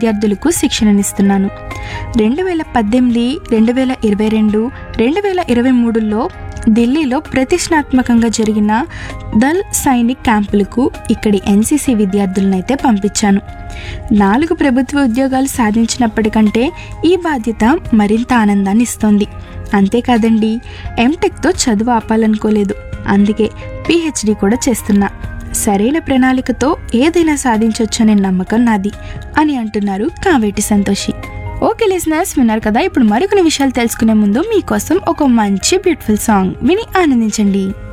విద్యార్థులకు శిక్షణనిస్తున్నాను రెండు వేల పద్దెనిమిది రెండు వేల ఇరవై రెండు రెండు వేల ఇరవై మూడులో ఢిల్లీలో ప్రతిష్టాత్మకంగా జరిగిన దల్ సైనిక్ క్యాంపులకు ఇక్కడి ఎన్సీసీ విద్యార్థులనైతే పంపించాను నాలుగు ప్రభుత్వ ఉద్యోగాలు సాధించినప్పటికంటే ఈ బాధ్యత మరింత ఆనందాన్ని ఇస్తోంది అంతేకాదండి ఎంటెక్తో చదువు ఆపాలనుకోలేదు అందుకే పిహెచ్డి కూడా చేస్తున్నా సరైన ప్రణాళికతో ఏదైనా సాధించవచ్చనే నమ్మకం నాది అని అంటున్నారు కావేటి సంతోషి ఓకే లిసనర్స్ విన్నారు కదా ఇప్పుడు మరికొన్ని విషయాలు తెలుసుకునే ముందు మీకోసం ఒక మంచి బ్యూటిఫుల్ సాంగ్ విని ఆనందించండి